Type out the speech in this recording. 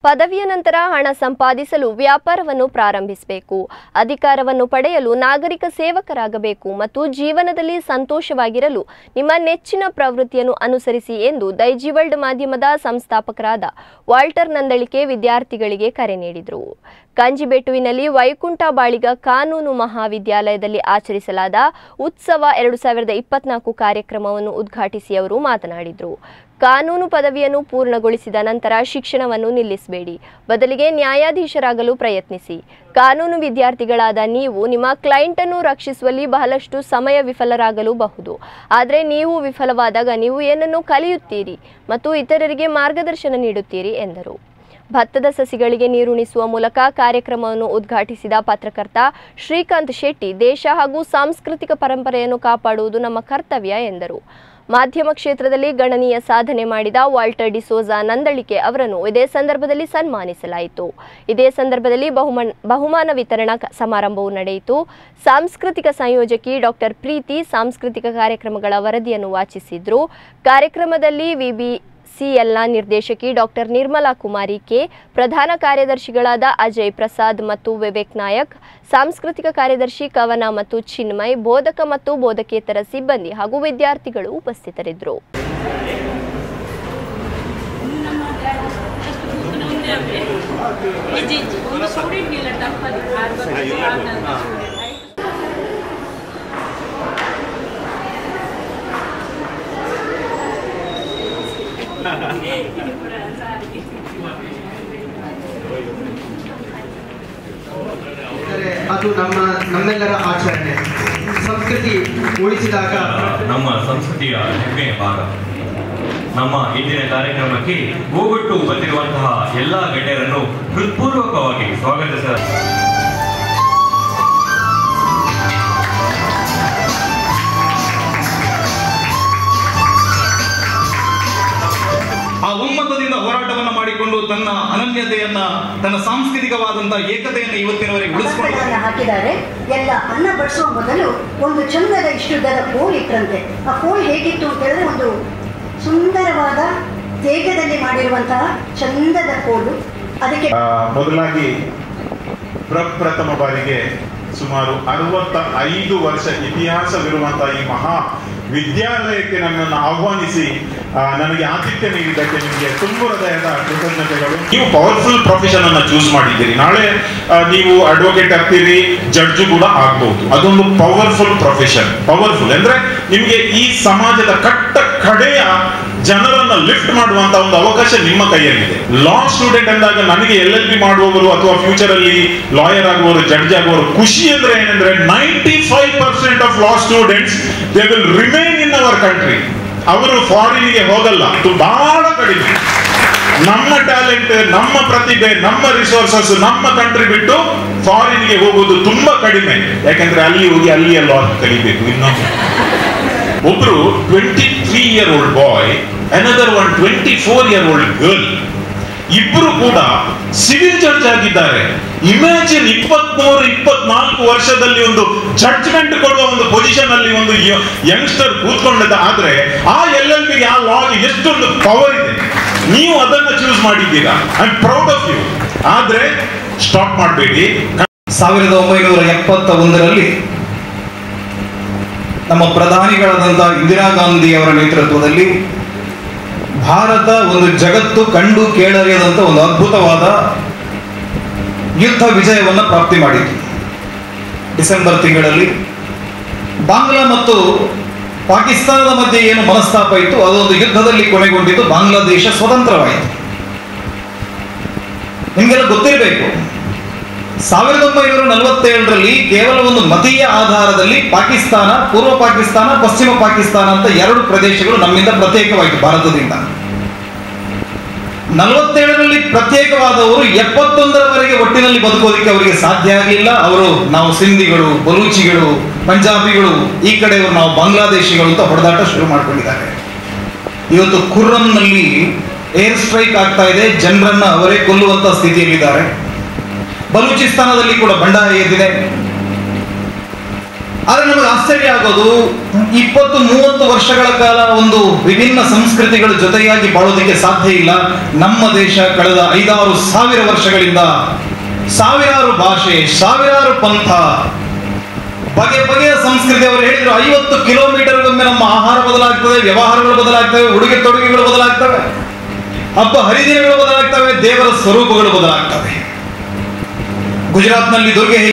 ಪದವಿಯ ನಂತರ ಹಣ ಸಂಪಾದಿಸಲು ವ್ಯಾಪಾರವನ್ನು ಪ್ರಾರಂಭಿಸಬೇಕು ಅಧಿಕಾರವನ್ನು ಪಡೆಯಲು ನಾಗರಿಕ ಸೇವಕರಾಗಬೇಕು ಮತ್ತು ಜೀವನದಲ್ಲಿ ಸಂತೋಷವಾಗಿರಲು ನಿಮ್ಮ ನೆಚ್ಚಿನ ಪ್ರವೃತ್ತಿಯನ್ನು ಅನುಸರಿಸಿ ಎಂದು ದೈಜಿವಲ್ಡ್ ಮಾಧ್ಯಮದ ಸಂಸ್ಥಾಪಕರಾದ ವಾಲ್ಟರ್ ನಂದಳಿಕೆ ವಿದ್ಯಾರ್ಥಿಗಳಿಗೆ ಕರೆ ನೀಡಿದರು ಕಂಜಿಬೆಟ್ಟುವಿನಲ್ಲಿ ವೈಕುಂಠ ಬಾಳಿಗ ಕಾನೂನು ಮಹಾವಿದ್ಯಾಲಯದಲ್ಲಿ ಆಚರಿಸಲಾದ ಉತ್ಸವ ಎರಡು ಸಾವಿರದ ಇಪ್ಪತ್ನಾಲ್ಕು ಕಾರ್ಯಕ್ರಮವನ್ನು ಉದ್ಘಾಟಿಸಿ ಅವರು ಮಾತನಾಡಿದರು ಕಾನೂನು ಪದವಿಯನ್ನು ಪೂರ್ಣಗೊಳಿಸಿದ ನಂತರ ಶಿಕ್ಷಣವನ್ನು ನಿಲ್ಲಿಸಬೇಡಿ ಬದಲಿಗೆ ನ್ಯಾಯಾಧೀಶರಾಗಲು ಪ್ರಯತ್ನಿಸಿ ಕಾನೂನು ವಿದ್ಯಾರ್ಥಿಗಳಾದ ನೀವು ನಿಮ್ಮ ಕ್ಲೈಂಟ್ ಅನ್ನು ರಕ್ಷಿಸುವಲ್ಲಿ ಬಹಳಷ್ಟು ಸಮಯ ವಿಫಲರಾಗಲು ಬಹುದು ಆದರೆ ನೀವು ವಿಫಲವಾದಾಗ ನೀವು ಏನನ್ನು ಕಲಿಯುತ್ತೀರಿ ಮತ್ತು ಇತರರಿಗೆ ಮಾರ್ಗದರ್ಶನ ನೀಡುತ್ತೀರಿ ಎಂದರು ಭತ್ತದ ಸಸಿಗಳಿಗೆ ನೀರುಣಿಸುವ ಮೂಲಕ ಕಾರ್ಯಕ್ರಮವನ್ನು ಉದ್ಘಾಟಿಸಿದ ಪತ್ರಕರ್ತ ಶ್ರೀಕಾಂತ್ ಶೆಟ್ಟಿ ದೇಶ ಹಾಗೂ ಸಾಂಸ್ಕೃತಿಕ ಪರಂಪರೆಯನ್ನು ಕಾಪಾಡುವುದು ನಮ್ಮ ಕರ್ತವ್ಯ ಎಂದರು ಮಾಧ್ಯಮ ಕ್ಷೇತ್ರದಲ್ಲಿ ಗಣನೀಯ ಸಾಧನೆ ಮಾಡಿದ ವಾಲ್ಟರ್ ಡಿಸೋಜಾ ನಂದಳಿಕೆ ಅವರನ್ನು ಇದೇ ಸಂದರ್ಭದಲ್ಲಿ ಸನ್ಮಾನಿಸಲಾಯಿತು ಇದೇ ಸಂದರ್ಭದಲ್ಲಿ ಬಹುಮಾನ ಬಹುಮಾನ ವಿತರಣಾ ಕ- ಸಮಾರಂಭವು ನಡೆಯಿತು ಸಾಂಸ್ಕೃತಿಕ ಸಂಯೋಜಕಿ ಡಾಕ್ಟರ್ ಪ್ರೀತಿ ಸಾಂಸ್ಕೃತಿಕ ಕಾರ್ಯಕ್ರಮಗಳ ವರದಿಯನ್ನು ವಾಚಿಸಿದ್ರು ಕಾರ್ಯಕ್ರಮದಲ್ಲಿ ವಿಬಿ ಸಿಎಲ್ನ ನಿರ್ದೇಶಕಿ ಡಾಕ್ಟರ್ ನಿರ್ಮಲಾ ಕುಮಾರಿ ಕೆ ಪ್ರಧಾನ ಕಾರ್ಯದರ್ಶಿಗಳಾದ ಅಜಯ್ ಪ್ರಸಾದ್ ಮತ್ತು ವಿವೇಕ್ ನಾಯಕ್ ಸಾಂಸ್ಕೃತಿಕ ಕಾರ್ಯದರ್ಶಿ ಕವನ ಮತ್ತು ಚಿನ್ಮಯ್ ಬೋಧಕ ಮತ್ತು ಬೋಧಕೇತರ ಸಿಬ್ಬಂದಿ ಹಾಗೂ ವಿದ್ಯಾರ್ಥಿಗಳು ಉಪಸ್ಥಿತರಿದ್ದರು ಹೆಜ್ಜೆ ಹೆಜ್ಜೆ ಒಂದು ಸ್ಟೂಡೆಂಟ್ಗೆಲ್ಲ ತಪ್ಪದು ಆರು ಬರ್ತದೆ ಆಮೇಲೆ ಅಂದರೆ ಅದು ನಮ್ಮ ನಮ್ಮೆಲ್ಲರ ಆಚರಣೆ ಸಂಸ್ಕೃತಿ ಉಳಿಸಿದಾಗ ನಮ್ಮ ಸಂಸ್ಕೃತಿಯ ಹೆಮ್ಮೆಯ ಭಾಗ ನಮ್ಮ ಇಂದಿನ ಕಾರ್ಯಕ್ರಮಕ್ಕೆ ಹೋಗೊಟ್ಟು ಬಂದಿರುವಂತಹ ಎಲ್ಲಾ ಗಣ್ಯರನ್ನು ಹೃತ್ಪೂರ್ವಕವಾಗಿ ಸ್ವಾಗತಿಸ ಆ ಉನ್ಮತ್ತದಿಂದ ಹೋರಾಟವನ್ನ ಮಾಡಿಕೊಂಡು ತನ್ನ ಅನನ್ಯತೆಯನ್ನ ತನ್ನ ಸಾಂಸ್ಕೃತಿಕವಾದಂತಹ ಏಕತೆಯನ್ನ ಇವತ್ತಿನವರೆಗೆ ಉಳಿಸಿಕೊಂಡು ಪದಾರ್ಥಗಳನ್ನ ಹಾಕಿದ್ದಾರೆ ಎಲ್ಲ ಅನ್ನ ಬಡಿಸುವ ಮೊದಲು ಒಂದು ಚಂದದ ಇಷ್ಟುದ್ದದ ಕೋಲ್ ಇಟ್ಟರಂತೆ ಆ ಕೋಲ್ ಹೇಗಿತ್ತು ಅಂತ ಹೇಳಿದ್ರೆ ಒಂದು ಸುಂದರವಾದ ತೇಗದಲ್ಲಿ ಮಾಡಿರುವಂತಹ ಚಂದದ ಕೋಲು ಅದಕ್ಕೆ ಆ, ಮೊದಲಾಗಿ ಪ್ರಪ್ರಥಮ ಬಾರಿಗೆ ಸುಮಾರು ಅರವತ್ತ ಐದು ವರ್ಷ ಇತಿಹಾಸವಿರುವಂತಹ ಈ ಮಹಾ ವಿದ್ಯಾಲಯಕ್ಕೆ ನನ್ನನ್ನು ಆಹ್ವಾನಿಸಿ ಆ, ನನಗೆ ಆತಿಥ್ಯ ನೀಡಿದ್ದಕ್ಕೆ ನಿಮಗೆ ತುಂಬ ಹೃದಯದ ಕೃತಜ್ಞತೆಗಳು ನೀವು ಪವರ್ಫುಲ್ ಪ್ರೊಫೆಷನ್ ಅನ್ನ ಚೂಸ್ ಮಾಡಿದ್ದೀರಿ ನಾಳೆ ಆ, ನೀವು ಅಡ್ವೊಕೇಟ್ ಆಗ್ತೀರಿ ಜಡ್ಜು ಕೂಡ ಆಗ್ಬಹುದು ಅದೊಂದು ಪವರ್ಫುಲ್ ಪ್ರೊಫೆಷನ್ ಪವರ್ಫುಲ್ ಅಂದ್ರೆ ನಿಮಗೆ ಈ ಸಮಾಜದ ಕಟ್ಟ ಕಡೆಯ ಜನರನ್ನ ಲಿಫ್ಟ್ ಮಾಡುವಂತ ಒಂದು ಅವಕಾಶ ನಿಮ್ಮ ಕೈಯಲ್ಲಿದೆ ಲಾ ಸ್ಟೂಡೆಂಟ್ ಅಂದಾಗ ನನಗೆ ಎಲ್ ಎಲ್ ಬಿ ಮಾಡುವವರು ಅಥವಾ ಫ್ಯೂಚರ್ ಅಲ್ಲಿ ಲಾಯರ್ ಆಗುವವರು ಜಡ್ಜ್ ಆಗುವವರು ಖುಷಿ ಅಂದ್ರೆ ಏನಂದ್ರೆ ninety five percent of law students they will remain in our country ಅವರು ಫಾರಿನ್ಗೆ ಹೋಗಲ್ಲ ಅದು ಬಹಳ ಕಡಿಮೆ ನಮ್ಮ ಟ್ಯಾಲೆಂಟ್ ನಮ್ಮ ಪ್ರತಿಭೆ ನಮ್ಮ ರಿಸೋರ್ಸಸ್ ನಮ್ಮ ಕಂಟ್ರಿ ಬಿಟ್ಟು ಫಾರಿನ್ಗೆ ಹೋಗೋದು ತುಂಬಾ ಕಡಿಮೆ ಯಾಕಂದ್ರೆ ಅಲ್ಲಿ ಹೋಗಿ ಅಲ್ಲಿಯ ಲಾ ಕಲಿಬೇಕು ಇನ್ನೊಂದು ಒಬ್ರು twenty three year old boy another one twenty four year old girl ಇಬ್ಬರು ಕೂಡ ಸಿವಿಲ್ ಜಡ್ಜ್ ಆಗಿದ್ದಾರೆ ಇಮ್ಯಾಜಿನ್ ಇಪ್ಪತ್ಮೂರು ಇಪ್ಪತ್ನಾಲ್ಕು ವರ್ಷದಲ್ಲಿ ಒಂದು ಜಡ್ಜ್ಮೆಂಟ್ ಕೊಡುವ ಒಂದು ಪೊಸಿಷನ್ ಅಲ್ಲಿ ಒಂದು ಯಂಗ್ಸ್ಟರ್ ಕೂತ್ಕೊಂಡಿದ್ದ ಆದ್ರೆ ಆ ಎಲ್ ಎಲ್ ಬಿ ಆ ಲಾಗೆ ಎಷ್ಟೊಂದು ಪವರ್ ಇದೆ ನೀವು ಅದನ್ನ ಚೂಸ್ ಮಾಡಿದ್ದೀರಾ ಐ ಪ್ರೌಡ್ ಆಫ್ ಯು ಆದ್ರೆ ಸ್ಟಾಪ್ ಮಾಡಬೇಡಿ ಸಾವಿರದ ಒಂಬೈನೂರ ಎಪ್ಪತ್ತ ಒಂದರಲ್ಲಿ ನಮ್ಮ ಪ್ರಧಾನಿಗಳಾದಂಥ ಇಂದಿರಾ ಗಾಂಧಿ ಅವರ ನೇತೃತ್ವದಲ್ಲಿ ಭಾರತ ಒಂದು ಜಗತ್ತು ಕಂಡು ಕೇಳರಿಯದಂಥ ಒಂದು ಅದ್ಭುತವಾದ ಯುದ್ಧ ವಿಜಯವನ್ನು ಪ್ರಾಪ್ತಿ ಮಾಡಿತು ಡಿಸೆಂಬರ್ ತಿಂಗಳಲ್ಲಿ ಬಾಂಗ್ಲಾ ಮತ್ತು ಪಾಕಿಸ್ತಾನದ ಮಧ್ಯೆ ಏನು ಮನಸ್ತಾಪ ಇತ್ತು ಅದೊಂದು ಯುದ್ಧದಲ್ಲಿ ಕೊನೆಗೊಂಡಿದ್ದು ಬಾಂಗ್ಲಾದೇಶ ಸ್ವತಂತ್ರವಾಯಿತು ನಿಮಗೆಲ್ಲ ಗೊತ್ತಿರಬೇಕು ಸಾವಿರದ ಒಂಬೈನೂರ ನಲವತ್ತೇಳರಲ್ಲಿ ಕೇವಲ ಒಂದು ಮತೀಯ ಆಧಾರದಲ್ಲಿ ಪಾಕಿಸ್ತಾನ ಪೂರ್ವ ಪಾಕಿಸ್ತಾನ ಪಶ್ಚಿಮ ಪಾಕಿಸ್ತಾನ ಅಂತ ಎರಡು ಪ್ರದೇಶಗಳು ನಮ್ಮಿಂದ ಪ್ರತ್ಯೇಕವಾಯಿತು ಭಾರತದಿಂದ ನಲವತ್ತೇಳರಲ್ಲಿ ಪ್ರತ್ಯೇಕವಾದವರು ಎಪ್ಪತ್ತೊಂದರವರೆಗೆ ಒಟ್ಟಿನಲ್ಲಿ ಬದುಕೋದಕ್ಕೆ ಅವರಿಗೆ ಸಾಧ್ಯ ಆಗಲಿಲ್ಲ ಅವರು ನಾವು ಸಿಂಧಿಗಳು ಬಲೂಚಿಗಳು ಪಂಜಾಬಿಗಳು ಈ ಕಡೆಯವರು ನಾವು ಬಾಂಗ್ಲಾದೇಶಿಗಳು ಅಂತ ಹೊಡೆದಾಟ ಶುರು ಮಾಡ್ಕೊಂಡಿದ್ದಾರೆ ಇವತ್ತು ಖುರ್ರಂನಲ್ಲಿ ಏರ್ ಸ್ಟ್ರೈಕ್ ಆಗ್ತಾ ಇದೆ ಜನರನ್ನ ಅವರೇ ಕೊಲ್ಲುವಂತ ಸ್ಥಿತಿಯಲ್ಲಿದ್ದಾರೆ ಬಲೂಚಿಸ್ತಾನದಲ್ಲಿ ಕೂಡ ಬಂಡಾಯ ಎದ್ದಿದೆ ಆದ್ರೆ ನಮಗೆ ಆಶ್ಚರ್ಯ ಆಗೋದು ಇಪ್ಪತ್ತು ಮೂವತ್ತು ವರ್ಷಗಳ ಕಾಲ ಒಂದು ವಿಭಿನ್ನ ಸಂಸ್ಕೃತಿಗಳ ಜೊತೆಯಾಗಿ ಬಾಳೋದಕ್ಕೆ ಸಾಧ್ಯ ಇಲ್ಲ ನಮ್ಮ ದೇಶ ಕಳೆದ ಐದಾರು ಸಾವಿರ ವರ್ಷಗಳಿಂದ ಸಾವಿರಾರು ಭಾಷೆ ಸಾವಿರಾರು ಪಂಥ ಬಗೆ ಬಗೆಯ ಸಂಸ್ಕೃತಿ ಅವರು ಹೇಳಿದ್ರು ಐವತ್ತು ಕಿಲೋಮೀಟರ್ಗೊಮ್ಮೆ ನಮ್ಮ ಆಹಾರ ಬದಲಾಗ್ತದೆ ವ್ಯವಹಾರಗಳು ಬದಲಾಗ್ತವೆ ಉಡುಗೆ ತೊಡುಗೆಗಳು ಬದಲಾಗ್ತವೆ ಹಬ್ಬ ಹರಿದಿನಗಳು ಬದಲಾಗ್ತವೆ ದೇವರ ಸ್ವರೂಪಗಳು ಬದಲಾಗ್ತವೆ ಗುಜರಾತ್ನಲ್ಲಿ ದುರ್ಗೆ